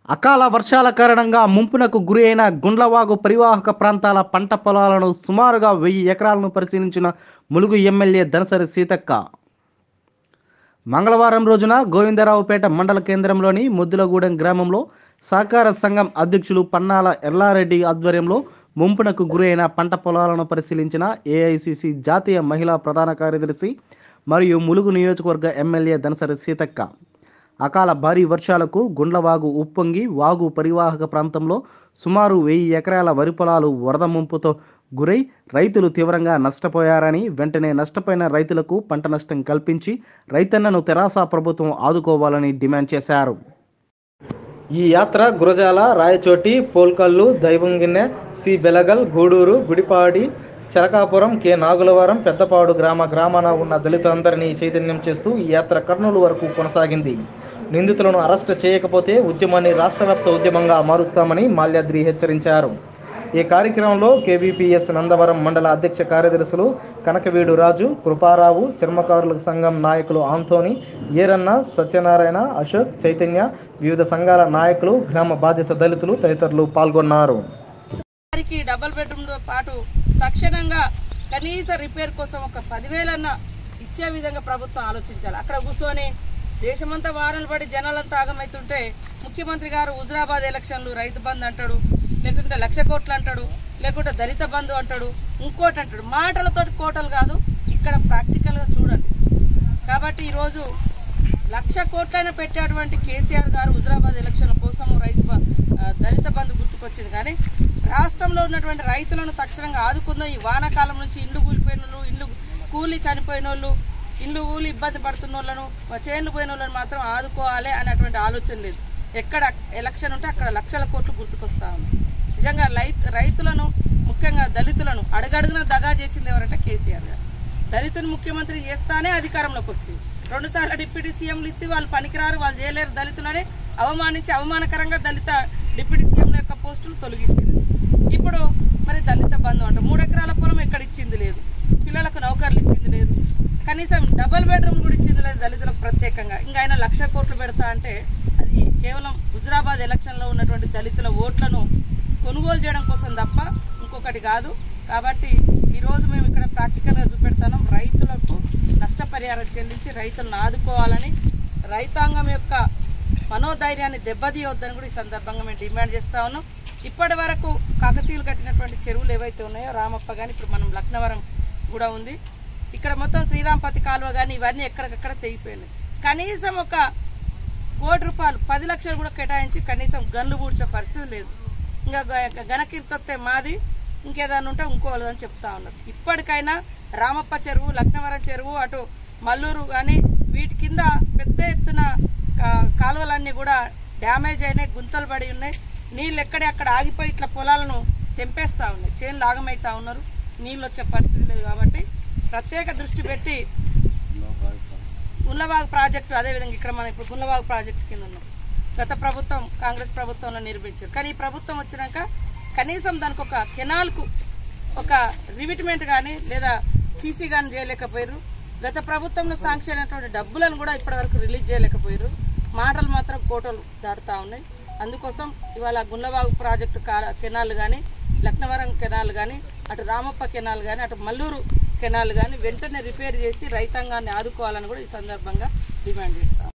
అకాల వర్షాల కారణంగా ముంపునకు గురి అయిన గుండ్లవాగు పరివాహక ప్రాంతాల పంట పొలాలను సుమారుగా వెయ్యి ఎకరాలను పరిశీలించిన ములుగు ఎమ్మెల్యే దనసరి సీతక్క మంగళవారం రోజున గోవిందరావుపేట మండల కేంద్రంలోని ముద్దులగూడెం గ్రామంలో సహకార సంఘం అధ్యక్షులు పన్నాల ఎల్లారెడ్డి ఆధ్వర్యంలో ముంపునకు గురైన పంట పొలాలను పరిశీలించిన ఏఐసిసి జాతీయ మహిళా ప్రధాన కార్యదర్శి మరియు ములుగు నియోజకవర్గ ఎమ్మెల్యే దనసరి సీతక్క అకాల భారీ వర్షాలకు గుండ్లవాగు ఉప్పొంగి వాగు పరివాహక ప్రాంతంలో సుమారు వెయ్యి ఎకరాల వరి పొలాలు వరద ముంపుతో గురై రైతులు తీవ్రంగా నష్టపోయారని వెంటనే నష్టపోయిన రైతులకు పంట నష్టం కల్పించి రైతన్నను తెరాస ప్రభుత్వం ఆదుకోవాలని డిమాండ్ చేశారు ఈ యాత్ర గురజాల రాయచోటి పోల్కల్లు దైవంగిన్నె సి బెలగల్ గూడూరు గుడిపాడి చలకాపురం కె నాగులవరం పెద్దపాడు గ్రామ గ్రామాన ఉన్న దళితులందరినీ చైతన్యం చేస్తూ ఈ యాత్ర కర్నూలు వరకు కొనసాగింది నిందితులను అరెస్టు చేయకపోతే ఉద్యమాన్ని రాష్ట్రవ్యాప్త ఉద్యమంగా మారుస్తామని మాల్యాద్రి హెచ్చరించారు ఈ కార్యక్రమంలో కేవీపీఎస్ నందవరం మండల అధ్యక్ష కార్యదర్శులు కనకవీడు రాజు కృపారావు చర్మకారుల సంఘం నాయకులు ఆంథోని ఈరన్న సత్యనారాయణ అశోక్ చైతన్య వివిధ సంఘాల నాయకులు గ్రామ బాధిత దళితులు తదితరులు పాల్గొన్నారు వారికి డబుల్ బెడ్రూమ్తో పాటు తక్షణంగా కనీస రిపేర్ కోసం ఒక పదివేలన్న ఇచ్చే విధంగా ప్రభుత్వం ఆలోచించాలి అక్కడ కూర్చొని దేశమంతా వారలు పడి జనాలంతా ఆగమవుతుంటే ముఖ్యమంత్రి గారు హుజరాబాద్ ఎలక్షన్లు రైతు బంధు అంటాడు లేకుంటే లక్ష కోట్లు అంటాడు లేకుంటే దళిత బంధు అంటాడు ఇంకోటి అంటాడు మాటలతోటి కోటలు కాదు ఇక్కడ ప్రాక్టికల్గా చూడండి కాబట్టి ఈరోజు లక్ష కోట్లైనా పెట్టేటువంటి కేసీఆర్ గారు హుజరాబాద్ ఎలక్షన్ కోసం రైతు బ- ఆ, దళిత బంధు గుర్తుకొచ్చింది కానీ రాష్ట్రంలో ఉన్నటువంటి రైతులను తక్షణంగా ఆదుకున్న ఈ వానాకాలం నుంచి ఇండ్లు కూలిపోయిన వాళ్ళు ఇండ్లు కూలి చనిపోయిన వాళ్ళు ఇండ్లు కూలి ఇబ్బంది పడుతున్న వాళ్ళను చేన్లు పోయిన వాళ్ళని మాత్రం ఆదుకోవాలి అనేటువంటి ఆలోచన లేదు ఎక్కడ ఎలక్షన్ ఉంటే అక్కడ లక్షల కోట్లు గుర్తుకొస్తా ఉన్నాయి నిజంగా రైతు రైతులను ముఖ్యంగా దళితులను అడుగడుగున దగా చేసింది ఎవరంటే కేసీఆర్ గారు దళితుని ముఖ్యమంత్రి చేస్తానే అధికారంలోకి వస్తుంది రెండు సార్లు డిప్యూటీ సీఎంలు ఇస్తే వాళ్ళు పనికిరారు వాళ్ళు చేయలేరు దళితులని అవమానించి అవమానకరంగా దళిత డిప్యూటీ సీఎంల యొక్క పోస్టులు తొలగించింది ఇప్పుడు మరి దళిత బంధు అంట మూడు ఎకరాల పొలం ఎక్కడ ఇచ్చింది లేదు పిల్లలకు నౌకర్లు ఇచ్చింది లేదు కనీసం డబల్ బెడ్రూమ్ కూడా ఇచ్చింది లేదు దళితులకు ప్రత్యేకంగా ఇంకా ఆయన లక్ష కోట్లు పెడతా అంటే అది కేవలం హుజరాబాద్ ఎలక్షన్లో ఉన్నటువంటి దళితుల ఓట్లను కొనుగోలు చేయడం కోసం తప్ప ఇంకొకటి కాదు కాబట్టి ఈరోజు మేము ఇక్కడ ప్రాక్టికల్గా చూపెడతాం రైతులకు నష్టపరిహారం చెల్లించి రైతులను ఆదుకోవాలని రైతాంగం యొక్క మనోధైర్యాన్ని దెబ్బతీయవద్దని కూడా ఈ సందర్భంగా మేము డిమాండ్ చేస్తా ఉన్నాం ఇప్పటి వరకు కాకతీయులు కట్టినటువంటి చెరువులు ఏవైతే ఉన్నాయో రామప్ప కానీ ఇప్పుడు మనం లక్నవరం కూడా ఉంది ఇక్కడ మొత్తం శ్రీరాంపతి కాలువ కానీ ఇవన్నీ ఎక్కడికక్కడ తెగిపోయినాయి కనీసం ఒక కోటి రూపాయలు పది లక్షలు కూడా కేటాయించి కనీసం గన్లు పూడ్చే పరిస్థితి లేదు ఇంకా గ- ఘనకీర్తి వస్తే మాది ఇంకేదైనా ఉంటే ఇంకోళ్ళు అని చెప్తా ఉన్నారు ఇప్పటికైనా రామప్ప చెరువు లక్నవరం చెరువు అటు మల్లూరు కానీ వీటి కింద పెద్ద ఎత్తున కా- కాలువలన్నీ కూడా డ్యామేజ్ అయినాయి గుంతలు పడి ఉన్నాయి నీళ్ళు ఎక్కడే అక్కడ ఆగిపోయి ఇట్లా పొలాలను తెంపేస్తా ఉన్నాయి చేనులు ఆగమవుతా ఉన్నారు నీళ్ళు వచ్చే పరిస్థితి లేదు కాబట్టి ప్రత్యేక దృష్టి పెట్టి గుల్లబాగ్ ప్రాజెక్టు అదేవిధంగా ఇక్కడ మనం ఇప్పుడు గుల్లబాగ్ ప్రాజెక్టు కింద ఉన్నాం గత ప్రభుత్వం కాంగ్రెస్ ప్రభుత్వంలో నిర్మించారు కానీ ఈ ప్రభుత్వం వచ్చినాక కనీసం దానికి ఒక కెనాల్కు ఒక రివిట్మెంట్ కానీ లేదా సీసీ కానీ చేయలేకపోయారు గత ప్రభుత్వంలో శాంక్షన్ అయినటువంటి డబ్బులను కూడా ఇప్పటివరకు రిలీజ్ చేయలేకపోయారు మాటలు మాత్రం కోటలు దాటుతా ఉన్నాయి అందుకోసం ఇవాళ గుండ్లబాగు ప్రాజెక్టు కా- కెనాల్ కానీ లక్నవరం కెనాల్ కానీ అటు రామప్ప కెనాల్ కానీ అటు మల్లూరు కెనాల్ కానీ వెంటనే రిపేర్ చేసి రైతాంగాన్ని ఆదుకోవాలని కూడా ఈ సందర్భంగా డిమాండ్ చేస్తాం